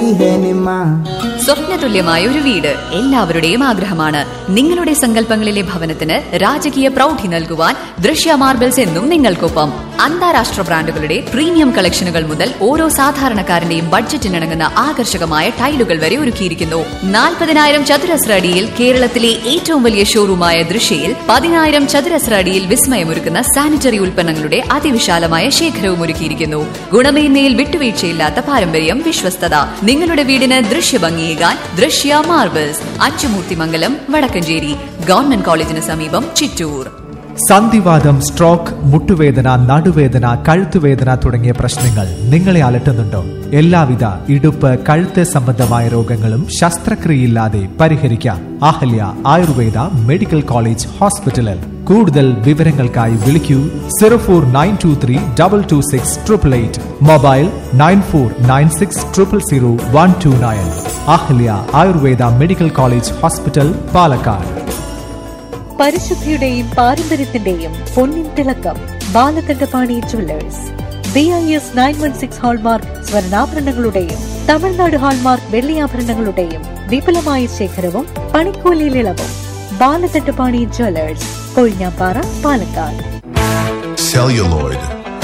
है निमा സ്വപ്നതുല്യമായ ഒരു വീട് എല്ലാവരുടെയും ആഗ്രഹമാണ് നിങ്ങളുടെ സങ്കല്പങ്ങളിലെ ഭവനത്തിന് രാജകീയ പ്രൗഢി നൽകുവാൻ ദൃശ്യ മാർബിൾസ് എന്നും നിങ്ങൾക്കൊപ്പം അന്താരാഷ്ട്ര ബ്രാൻഡുകളുടെ പ്രീമിയം കളക്ഷനുകൾ മുതൽ ഓരോ സാധാരണക്കാരന്റെയും ബഡ്ജറ്റിനിണങ്ങുന്ന ആകർഷകമായ ടൈലുകൾ വരെ ഒരുക്കിയിരിക്കുന്നു നാൽപ്പതിനായിരം ചതുരശ്ര അടിയിൽ കേരളത്തിലെ ഏറ്റവും വലിയ ഷോറൂമായ ദൃശ്യയിൽ പതിനായിരം ചതുരശ്ര അടിയിൽ വിസ്മയമൊരുക്കുന്ന സാനിറ്ററി ഉൽപ്പന്നങ്ങളുടെ അതിവിശാലമായ ശേഖരവും ഒരുക്കിയിരിക്കുന്നു ഗുണമേന്മയിൽ വിട്ടുവീഴ്ചയില്ലാത്ത പാരമ്പര്യം വിശ്വസ്തത നിങ്ങളുടെ വീടിന് ദൃശ്യഭംഗിയേകാൻ ദൃശ്യ മാർബിൾസ് അച്ചുമൂർത്തിമംഗലം വടക്കഞ്ചേരി ഗവൺമെന്റ് കോളേജിന് സമീപം ചിറ്റൂർ സന്ധിവാദം സ്ട്രോക്ക് മുട്ടുവേദന നടുവേദന കഴുത്തുവേദന തുടങ്ങിയ പ്രശ്നങ്ങൾ നിങ്ങളെ അലട്ടുന്നുണ്ടോ എല്ലാവിധ ഇടുപ്പ് കഴുത്ത് സംബന്ധമായ രോഗങ്ങളും ശസ്ത്രക്രിയയില്ലാതെ പരിഹരിക്കാം അഹല്യ ആയുർവേദ മെഡിക്കൽ കോളേജ് ഹോസ്പിറ്റലിൽ കൂടുതൽ വിവരങ്ങൾക്കായി വിളിക്കൂ zero four nine two three double two six triple eight mobile nine four nine six triple zero one two nine Ahalya Ayurveda medical college hospital Palakkad പരിശുദ്ധിയുടെയും പാരമ്പര്യത്തിന്റെയും പൊന്നിൻ തിളക്കം Balakandapani jewellers B I S nine one six hallmark സ്വർണ്ണാഭരണങ്ങളുടെയും Tamil Nadu hallmark വെള്ളിയാഭരണങ്ങളുടെയും വിപുലമായ ശേഖരവും പണിക്കൂലിയിൽ ഇളവും Balakandapani jewellers Kozhinjampara Palakkad celluloid,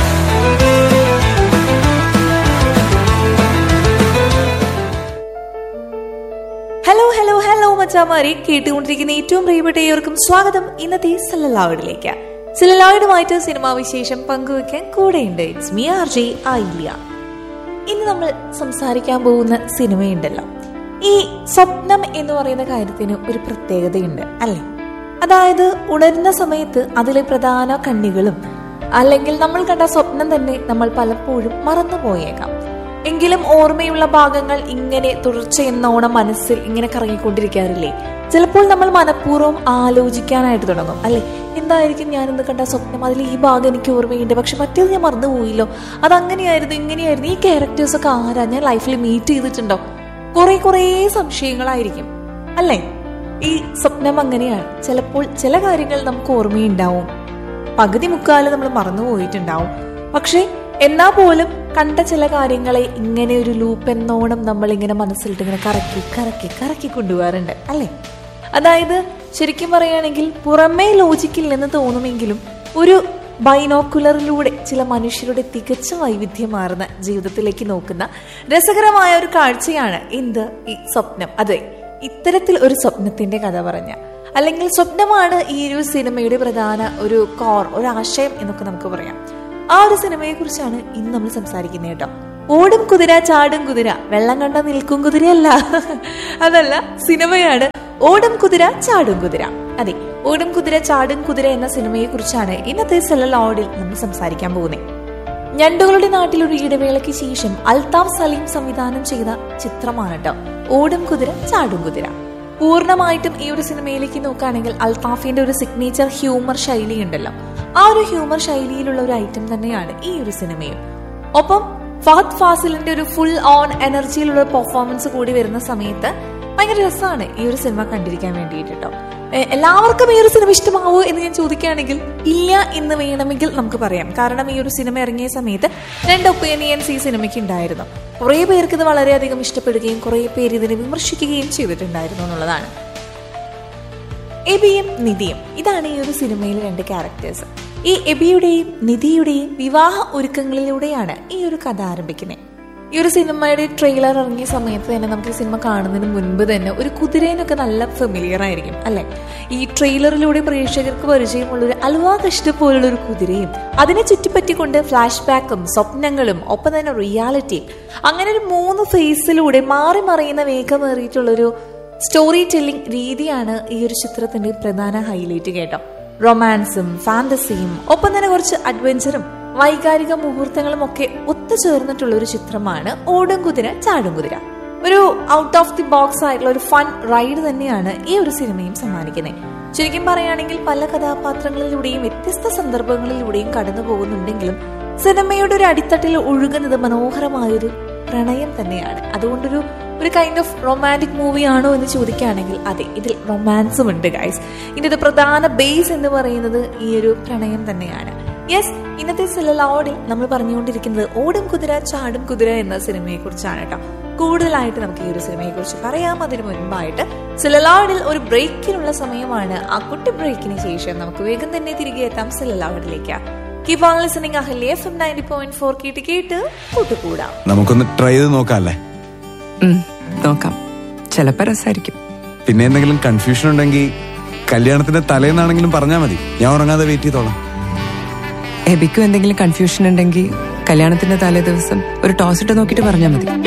hello hello hello മച്ചാമാരെ കേട്ടുകൊണ്ടിരിക്കുന്ന ഏറ്റവും പ്രിയപ്പെട്ട ഏവർക്കും സ്വാഗതം ഇന്നത്തെ സെല്ലലോയിഡിലേക്ക് സെല്ലലോയിഡുമായിട്ട് സിനിമാ വിശേഷം പങ്കുവെക്കാൻ കൂടെയുണ്ട് ഇറ്റ്സ് മി ആർ ജെ ആയില്ല ഇന്ന് നമ്മൾ സംസാരിക്കാൻ പോകുന്ന സിനിമയുണ്ടല്ലോ ഈ സ്വപ്നം എന്ന് പറയുന്ന കാര്യത്തിന് ഒരു പ്രത്യേകതയുണ്ട് അല്ലേ അതായത് ഉണരുന്ന സമയത്ത് അതിലെ പ്രധാന കണ്ണികളും അല്ലെങ്കിൽ നമ്മൾ കണ്ട സ്വപ്നം തന്നെ നമ്മൾ പലപ്പോഴും മറന്നു പോയേക്കാം എങ്കിലും ഓർമ്മയുള്ള ഭാഗങ്ങൾ ഇങ്ങനെ തുടർച്ചയെന്നോണം മനസ്സിൽ ഇങ്ങനെ കറങ്ങിക്കൊണ്ടിരിക്കാറില്ലേ ചിലപ്പോൾ നമ്മൾ മനഃപൂർവ്വം ആലോചിക്കാനായിട്ട് തുടങ്ങും അല്ലെ എന്തായിരിക്കും ഞാൻ ഇന്ന് കണ്ട സ്വപ്നം അതിൽ ഈ ഭാഗം എനിക്ക് ഓർമ്മയുണ്ട് പക്ഷെ മറ്റേത് ഞാൻ മറന്നുപോയില്ലോ അതങ്ങനെയായിരുന്നു ഇങ്ങനെയായിരുന്നു ഈ ക്യാരക്ടേഴ്സ് ഒക്കെ ആരാ ഞാൻ ലൈഫിൽ മീറ്റ് ചെയ്തിട്ടുണ്ടോ കുറെ കുറേ സംശയങ്ങളായിരിക്കും അല്ലേ ഈ സ്വപ്നം അങ്ങനെയാണ് ചിലപ്പോൾ ചില കാര്യങ്ങൾ നമുക്ക് ഓർമ്മയുണ്ടാവും പകുതി മുക്കാല് നമ്മൾ മറന്നുപോയിട്ടുണ്ടാവും പക്ഷേ എന്നാ പോലും കണ്ട ചില കാര്യങ്ങളെ ഇങ്ങനെ ഒരു ലൂപ്പ് എന്നോണം നമ്മൾ ഇങ്ങനെ മനസ്സിലിട്ട് ഇങ്ങനെ കറക്കി കറക്കി കറക്കി കൊണ്ടുപോകാറുണ്ട് അല്ലേ അതായത് ശരിക്കും പറയുകയാണെങ്കിൽ പുറമേ ലോജിക്കില്ലെന്ന് തോന്നുമെങ്കിലും ഒരു ബൈനോക്കുലറിലൂടെ ചില മനുഷ്യരുടെ തികച്ച വൈവിധ്യമാർന്ന ജീവിതത്തിലേക്ക് നോക്കുന്ന രസകരമായ ഒരു കാഴ്ചയാണ് എന്ത് ഈ സ്വപ്നം അതെ ഇത്തരത്തിൽ ഒരു സ്വപ്നത്തിന്റെ കഥ പറഞ്ഞ അല്ലെങ്കിൽ സ്വപ്നമാണ് ഈ ഒരു സിനിമയുടെ പ്രധാന ഒരു കോർ ഒരു ആശയം എന്നൊക്കെ നമുക്ക് പറയാം ആ ഒരു സിനിമയെ കുറിച്ചാണ് ഇന്ന് നമ്മൾ സംസാരിക്കുന്നത് കേട്ടോ ഓടും കുതിര ചാടും കുതിര വെള്ളം കണ്ട നിൽക്കും കുതിരയല്ല അതല്ല സിനിമയാണ് ഓടും കുതിര ചാടും കുതിര അതെ ഓടും കുതിര ചാടും കുതിര എന്ന സിനിമയെ കുറിച്ചാണ് ഇന്നത്തെ സെല്ലലോഡിൽ നമ്മൾ സംസാരിക്കാൻ പോകുന്നത് ഞണ്ടുകളുടെ നാട്ടിൽ ഒരു ഇടവേളയ്ക്ക് ശേഷം അൽതാഫ് സലീം സംവിധാനം ചെയ്ത ചിത്രമാണ് കേട്ടോ ഓടും കുതിര ചാടും കുതിര പൂർണ്ണമായിട്ടും ഈ ഒരു സിനിമയിലേക്ക് നോക്കുകയാണെങ്കിൽ അൽതാഫിന്റെ ഒരു സിഗ്നേച്ചർ ഹ്യൂമർ ശൈലി ഉണ്ടല്ലോ ആ ഒരു ഹ്യൂമർ ശൈലിയിലുള്ള ഒരു ഐറ്റം തന്നെയാണ് ഈ ഒരു സിനിമയും ഒപ്പം ഫഹദ് ഫാസിലിന്റെ ഒരു ഫുൾ ഓൺ എനർജിയിലുള്ള പെർഫോമൻസ് കൂടി വരുന്ന സമയത്ത് ഭയങ്കര രസമാണ് ഈ ഒരു സിനിമ കണ്ടിരിക്കാൻ വേണ്ടിയിട്ട് കേട്ടോ എ- എല്ലാവർക്കും ഈ ഒരു സിനിമ ഇഷ്ടമാവോ എന്ന് ഞാൻ ചോദിക്കുകയാണെങ്കിൽ ഇല്ല എന്ന് വേണമെങ്കിൽ നമുക്ക് പറയാം കാരണം ഈ ഒരു സിനിമ ഇറങ്ങിയ സമയത്ത് രണ്ട് ഒപ്പീനിയൻസ് ഈ സിനിമയ്ക്ക് ഉണ്ടായിരുന്നു കുറേ പേർക്ക് ഇത് വളരെയധികം ഇഷ്ടപ്പെടുകയും കുറേ പേര് ഇതിനെ വിമർശിക്കുകയും ചെയ്തിട്ടുണ്ടായിരുന്നു എന്നുള്ളതാണ് എബിയും നിധിയും ഇതാണ് ഈ ഒരു സിനിമയിലെ രണ്ട് ക്യാരക്ടേഴ്സ് ഈ എബിയുടെയും നിധിയുടെയും വിവാഹ ഒരുക്കങ്ങളിലൂടെയാണ് ഈ ഒരു കഥ ആരംഭിക്കുന്നത് ഈ ഒരു സിനിമയുടെ ട്രെയിലർ ഇറങ്ങിയ സമയത്ത് തന്നെ നമുക്ക് ഈ സിനിമ കാണുന്നതിന് മുൻപ് തന്നെ ഒരു കുതിരേനൊക്കെ നല്ല ഫെമിലിയർ ആയിരിക്കും അല്ലെ ഈ ട്രെയിലറിലൂടെ പ്രേക്ഷകർക്ക് പരിചയമുള്ള ഒരു അലുവ കഷ്ട പോലുള്ള ഒരു കുതിരയും അതിനെ ചുറ്റിപ്പറ്റിക്കൊണ്ട് ഫ്ലാഷ് ബാക്കും സ്വപ്നങ്ങളും ഒപ്പം തന്നെ റിയാലിറ്റിയും അങ്ങനെ ഒരു മൂന്ന് ഫേസിലൂടെ മാറി മറിയുന്ന വേഗമേറിയിട്ടുള്ളൊരു സ്റ്റോറി ടെല്ലിംഗ് രീതിയാണ് ഈ ഒരു ചിത്രത്തിന്റെ പ്രധാന ഹൈലൈറ്റ് കേട്ടോ റൊമാൻസും ഫാന്റസിയും ഒപ്പം തന്നെ കുറച്ച് അഡ്വഞ്ചറും വൈകാരിക മുഹൂർത്തങ്ങളും ഒക്കെ ഒത്തുചേർന്നിട്ടുള്ള ഒരു ചിത്രമാണ് ഓടും കുതിര ചാടും കുതിര ഒരു ഔട്ട് ഓഫ് ദി ബോക്സ് ആയിട്ടുള്ള ഒരു ഫൺ റൈഡ് തന്നെയാണ് ഈ ഒരു സിനിമയും സമ്മാനിക്കുന്നത് ശരിക്കും പറയുകയാണെങ്കിൽ പല കഥാപാത്രങ്ങളിലൂടെയും വ്യത്യസ്ത സന്ദർഭങ്ങളിലൂടെയും കടന്നു പോകുന്നുണ്ടെങ്കിലും സിനിമയുടെ ഒരു അടിത്തട്ടിൽ ഒഴുകുന്നത് മനോഹരമായൊരു പ്രണയം തന്നെയാണ് അതുകൊണ്ടൊരു ഒരു കൈൻഡ് ഓഫ് റൊമാൻറ്റിക് മൂവി ആണോ എന്ന് ചോദിക്കുകയാണെങ്കിൽ അതെ ഇതിൽ റൊമാൻസും ഉണ്ട് ഗൈസ് ഇതിന്റെ പ്രധാന ബേസ് എന്ന് പറയുന്നത് ഈ ഒരു പ്രണയം തന്നെയാണ് യെസ് ഇന്നത്തെ സിലലോഡിൽ നമ്മൾ പറഞ്ഞുകൊണ്ടിരിക്കുന്നത് ഓടും കുതിര ചാടും കുതിര എന്ന സിനിമയെ കുറിച്ചാണ് കേട്ടോ കൂടുതലായിട്ട് നമുക്ക് ഈ ഒരു സിനിമയെ കുറിച്ച് പറയാം അതിന് മുൻപായിട്ട് സിലലോയിഡിൽ ഒരു ബ്രേക്കിനുള്ള സമയമാണ് ആ കുട്ടി ബ്രേക്കിന് ശേഷം നമുക്ക് വേഗം തന്നെ തിരികെ എത്താം സിലലോയിഡിലേക്ക് keep on listening Ahalya F M ninety point four കേട്ട് കേട്ട് കൂട്ടുകൂടാം നമുക്കൊന്ന് ട്രൈ ചെയ്ത് നോക്കാല്ലേ ഉം, നോക്കാം ചിലപ്പോ രസമായിരിക്കും പിന്നെ എന്തെങ്കിലും കൺഫ്യൂഷൻ ഉണ്ടെങ്കിൽ കല്യാണത്തിന്റെ തലേന്നാണെങ്കിലും പറഞ്ഞാൽ മതി ഞാൻ ഉറങ്ങാതെ വെയിറ്റ് ചെയ്തോളാം എബിക്കും എന്തെങ്കിലും കൺഫ്യൂഷൻ ഉണ്ടെങ്കിൽ കല്യാണത്തിന്റെ തലേ ദിവസം ഒരു ടോസ് ഇട്ട് നോക്കിയിട്ട് പറഞ്ഞാൽ മതി